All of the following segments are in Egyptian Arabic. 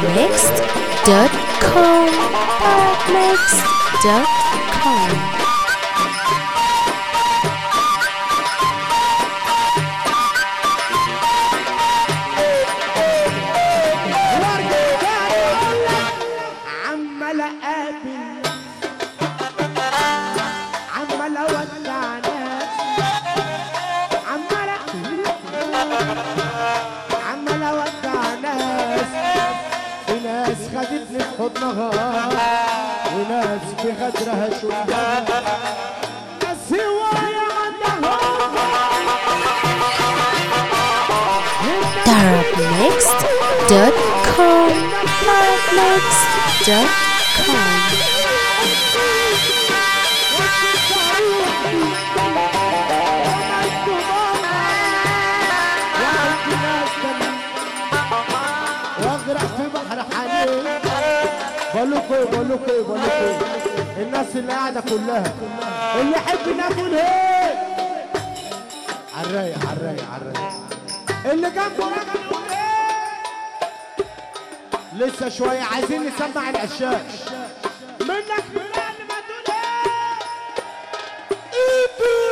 Arabmixed.com Arabmixed.com عمال اقابل عمال اودع ناس عمال عمال اودع ناس في ناس خدتني في حضنها وناس في غدرها شفتها ناس هواية عندها Arabmixed.com Arabmixed.com واغرق في بحر حنين بقول لكم ايه بقول لكم ايه بقول لكم ايه الناس اللي قاعده كلها اللي يحب ناكل ايه عالرايق عالرايق عالرايق اللي جنبه راجل يقول ايه لسه شويه عايزين نسمع الاشياء منك بلاد ما تقول ايه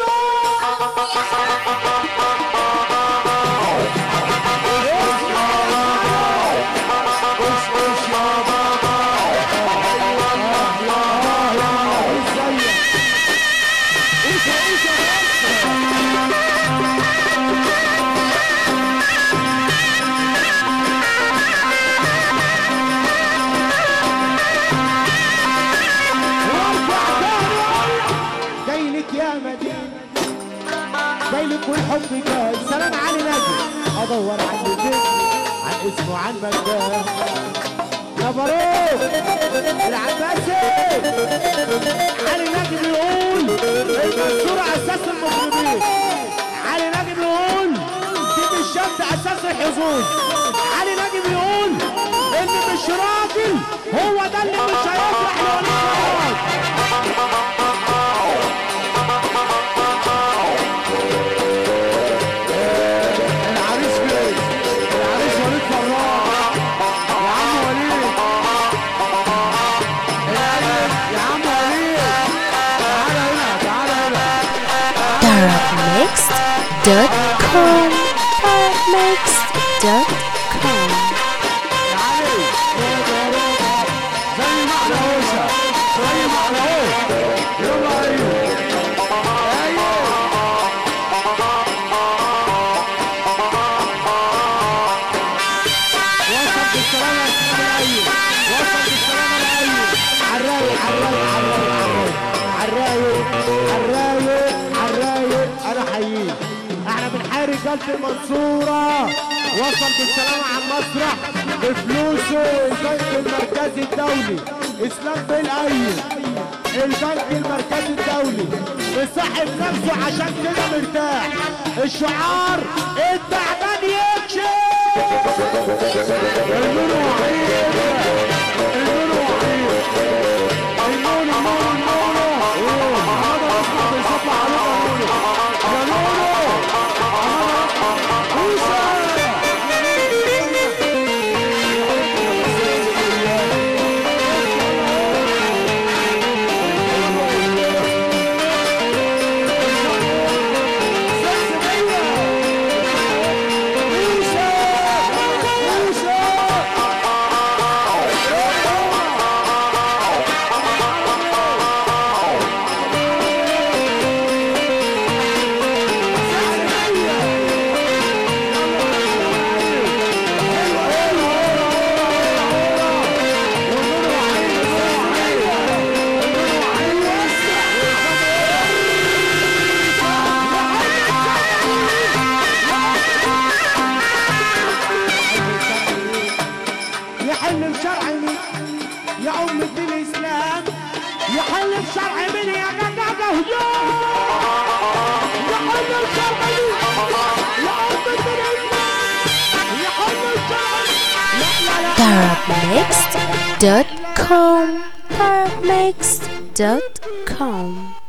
جاي لك يا مدينة جاي لك والحب جاي سلام علي نجم ادور عن الفكر عن اسمه عن مكان يا فاروق العباسي علي نجم يقول المنصورة اساس المخربين علي نجم يقول دي مش شمس اساس الحظوظ علي نجم يقول ان مش راجل هو ده اللي مش هيفرح لوليد فؤاد العريس فين؟ العريس وليد فراح يا عم وليد العريس يا عم وليد تعالى هنا تعالى هنا Arabmixed.com Arabmixed.com يا علي زي ما احنا هوشة زي ما احنا هو يلا ايوه ايوه وصل بالسلامة يا سيدي الايوب وصل بالسلامة الايوب عالرايق عالرايق عالرايق عالرايق عالرايق انا حييك احنا بنحيي رجالة المنصورة وصل بالسلامة على المسرح بفلوسه البنك المركزي الدولي اسلام بالايوب البنك المركزي الدولي مصاحب نفسه عشان كده مرتاح الشعار التعبان يكشف النور وعيد النور وعيد النور النور النور هذا اصلا بيصطع عليك يا نور يا نور موسى يحل بشرع مين يا ام الدين الاسلام يحل بشرع مين يا جدع هجوم يحل بشرع مين يا ام الدين الاسلام يحل بشرع لا لا لا Arabmixed.com Arabmixed.com